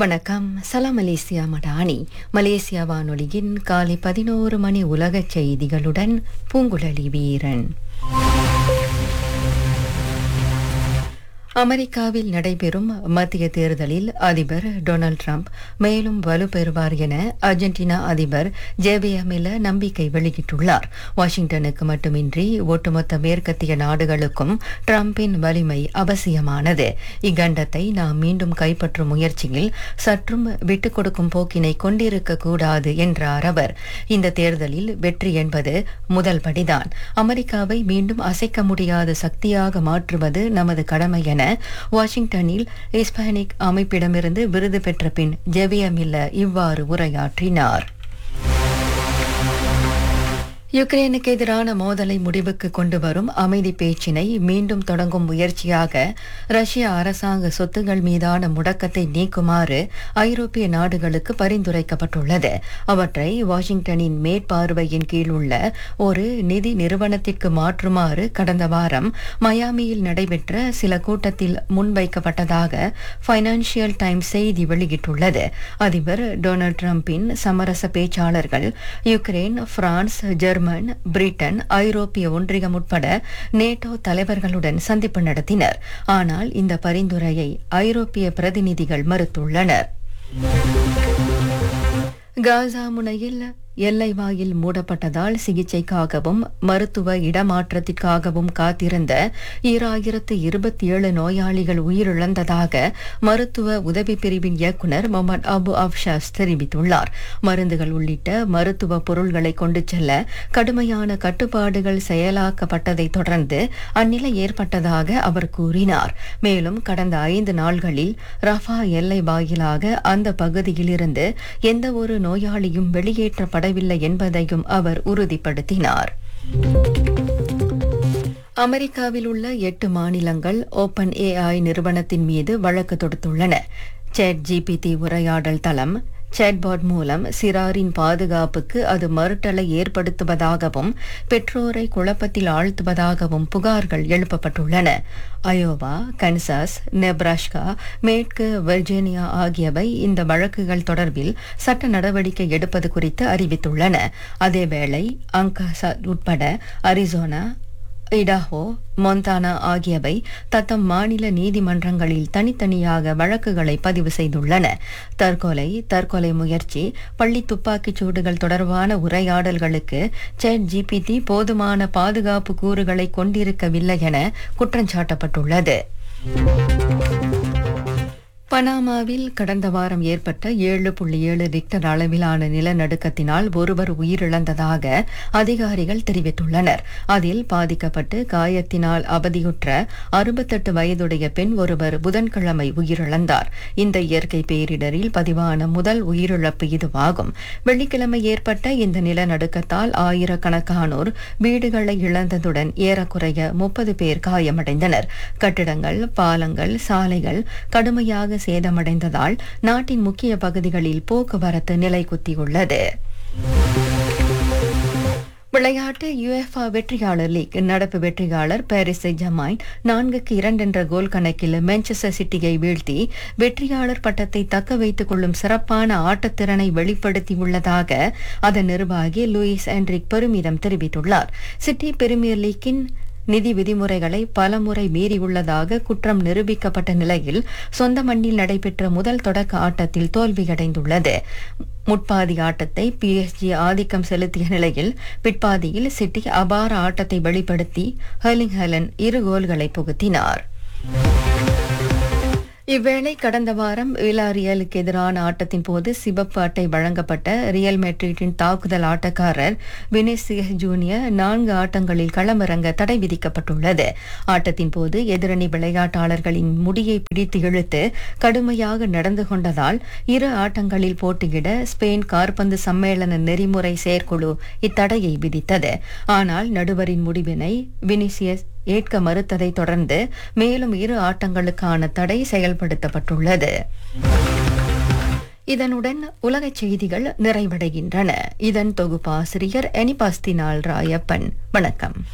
வணக்கம் சலாம் Malaysia Madani Malaysia வானொலியின் காலை பதினோரு மணி உலகச் செய்திகளுடன் பூங்குழலி வீரன் அமெரிக்காவில் நடைபெறும் மத்திய தேர்தலில் அதிபர் டொனால்ட் ட்ரம்ப் மேலும் வலுப்பெறுவார் என அர்ஜென்டினா அதிபர் ஜேவியமில நம்பிக்கை வெளியிட்டுள்ளார் வாஷிங்டனுக்கு மட்டுமின்றி ஒட்டுமொத்த மேற்கத்திய நாடுகளுக்கும் ட்ரம்பின் வலிமை அவசியமானது இக்கண்டத்தை நாம் மீண்டும் கைப்பற்றும் முயற்சியில் சற்றும் விட்டுக் கொடுக்கும் போக்கினை கொண்டிருக்க கூடாது என்றார் அவர் இந்த தேர்தலில் வெற்றி என்பது முதல் படிதான் அமெரிக்காவை மீண்டும் அசைக்க முடியாத சக்தியாக மாற்றுவது நமது கடமை என வாஷிங்டனில் இஸ்பானிக் அமைப்பிடமிருந்து விருது பெற்ற பின் ஜெவியமில்ல இவ்வாறு உரையாற்றினார் யுக்ரைனுக்கு எதிரான மோதலை முடிவுக்கு கொண்டு வரும் அமைதி பேச்சினை மீண்டும் தொடங்கும் முயற்சியாக ரஷ்ய அரசாங்க சொத்துகள் மீதான முடக்கத்தை நீக்குமாறு ஐரோப்பிய நாடுகளுக்கு பரிந்துரைக்கப்பட்டுள்ளது அவற்றை வாஷிங்டனின் மேற்பார்வையின் கீழ் உள்ள ஒரு நிதி நிறுவனத்திற்கு மாற்றுமாறு கடந்த வாரம் மயாமியில் நடைபெற்ற சில கூட்டத்தில் முன்வைக்கப்பட்டதாக பைனான்சியல் டைம்ஸ் செய்தி வெளியிட்டுள்ளது அதிபர் டொனால்ட் ட்ரம்பின் சமரச பேச்சாளர்கள் யுக்ரைன் பிரான்ஸ் ஜெர்மன் பிரிட்டன் ஐரோப்பிய ஒன்றியம் உட்பட நேட்டோ தலைவர்களுடன் சந்திப்பு நடத்தினர் ஆனால் இந்த பரிந்துரையை ஐரோப்பிய பிரதிநிதிகள் மறுத்துள்ளனர் காசா முனையில் எல்லை வாயில் மூடப்பட்டதால் சிகிச்சைக்காகவும் மருத்துவ இடமாற்றத்திற்காகவும் காத்திருந்த ஈராயிரத்து இருபத்தி ஏழு நோயாளிகள் உயிரிழந்ததாக மருத்துவ உதவி பிரிவின் இயக்குநர் முகமது அபு அப்ஷாஸ் தெரிவித்துள்ளார் மருந்துகள் உள்ளிட்ட மருத்துவ பொருள்களை கொண்டு செல்ல கடுமையான கட்டுப்பாடுகள் செயலாக்கப்பட்டதை தொடர்ந்து அந்நிலை ஏற்பட்டதாக அவர் கூறினார் மேலும் கடந்த ஐந்து நாள்களில் ரஃபா எல்லை வாயிலாக அந்த பகுதியிலிருந்து எந்த ஒரு நோயாளியும் வெளியேற்றப்பட படவில்லை என்பதையும் அவர் உறுதிப்படுத்தினார் அமெரிக்காவில் உள்ள எட்டு மாநிலங்கள் ஓபன் ஏஐ நிறுவனத்தின் மீது வழக்கு தொடுத்துள்ளன சேட் ஜிபிடி உரையாடல் தளம் சேட்பாட் மூலம் சிறாரின் பாதுகாப்புக்கு அது மறுட்டலை ஏற்படுத்துவதாகவும் பெற்றோரை குழப்பத்தில் ஆழ்த்துவதாகவும் புகார்கள் எழுப்பப்பட்டுள்ளன அயோவா கன்சாஸ் நெப்ராஸ்கா மேற்கு வெர்ஜீனியா ஆகியவை இந்த வழக்குகள் தொடர்பில் சட்ட நடவடிக்கை எடுப்பது குறித்து அறிவித்துள்ளன அதேவேளை அங்காசா உட்பட அரிசோனா இடாஹோ மொந்தானா ஆகியவை தத்தம் மாநில நீதிமன்றங்களில் தனித்தனியாக வழக்குகளை பதிவு செய்துள்ளன தற்கொலை தற்கொலை முயற்சி பள்ளி துப்பாக்கிச் சூடுகள் தொடர்பான உரையாடல்களுக்கு சேட் ஜிபிடி போதுமான பாதுகாப்பு கூறுகளை கொண்டிருக்கவில்லை என குற்றஞ்சாட்டப்பட்டுள்ளது பனாமாவில் கடந்த வாரம் ஏற்பட்ட ஏழு புள்ளி ஏழு ரிக்டர் அளவிலான நிலநடுக்கத்தினால் ஒருவர் உயிரிழந்ததாக அதிகாரிகள் தெரிவித்துள்ளனர் அதில் பாதிக்கப்பட்டு காயத்தினால் அவதியுற்ற அறுபத்தெட்டு வயதுடைய பெண் ஒருவர் புதன்கிழமை உயிரிழந்தார் இந்த இயற்கை பேரிடரில் பதிவான முதல் உயிரிழப்பு இதுவாகும் வெள்ளிக்கிழமை ஏற்பட்ட இந்த நிலநடுக்கத்தால் ஆயிரக்கணக்கானோர் வீடுகளை இழந்ததுடன் ஏறக்குறைய முப்பது பேர் காயமடைந்தனர் கட்டிடங்கள் பாலங்கள் சாலைகள் கடுமையாக சேதமடைந்ததால் நாட்டின் முக்கிய பகுதிகளில் போக்குவரத்து நிலைக்குத்தியுள்ளது விளையாட்டு யுஎஃப்ஆ வெற்றியாளர் லீக் நடப்பு வெற்றியாளர் பாரிஸ் ஜமாயின் நான்குக்கு இரண்டு என்ற கோல் கணக்கில் மான்செஸ்டர் சிட்டியை வீழ்த்தி வெற்றியாளர் பட்டத்தை தக்க வைத்துக் கொள்ளும் சிறப்பான ஆட்டத்திறனை வெளிப்படுத்தியுள்ளதாக அதன் நிர்வாகி லூயிஸ் ஆண்ட்ரிக் பெருமிதம் தெரிவித்துள்ளார் சிட்டி பிரீமியர் லீக்கின் நிதி விதிமுறைகளை பலமுறை மீறியுள்ளதாக குற்றம் நிரூபிக்கப்பட்ட நிலையில் சொந்த மண்ணில் நடைபெற்ற முதல் தொடக்க ஆட்டத்தில் தோல்வியடைந்துள்ளது முட்பாதி ஆட்டத்தை பிஎஸ்ஜி ஆதிக்கம் செலுத்திய நிலையில் பிற்பாதியில் சிட்டி அபார ஆட்டத்தை வெளிப்படுத்தி ஹர்லிங் ஹெலன் இரு கோல்களை புகுத்தினார் இவ்வேளை கடந்த வாரம் விலாரியலுக்கு எதிரான ஆட்டத்தின் போது சிவப்பு அட்டை வழங்கப்பட்ட ரியல் மெட்ரிட்டின் தாக்குதல் ஆட்டக்காரர் வினிசியஸ் ஜூனியர் நான்கு ஆட்டங்களில் களமிறங்க தடை விதிக்கப்பட்டுள்ளது ஆட்டத்தின் போது எதிரணி விளையாட்டாளர்களின் முடியை பிடித்து இழுத்து கடுமையாக நடந்து கொண்டதால் இரு ஆட்டங்களில் போட்டியிட ஸ்பெயின் கார்பந்து சம்மேளன நெறிமுறை செயற்குழு இத்தடையை விதித்தது ஆனால் நடுவரின் முடிவினை வினிசியஸ் ஏற்க மறுத்ததை தொடர்ந்து மேலும் இரு ஆட்டங்களுக்கான தடை செயல்படுத்தப்பட்டுள்ளது இதனுடன் உலகச் செய்திகள் நிறைவடைகின்றன இதன் தொகுப்பாசிரியர் எனிபாஸ்தினால் ராயப்பன் வணக்கம்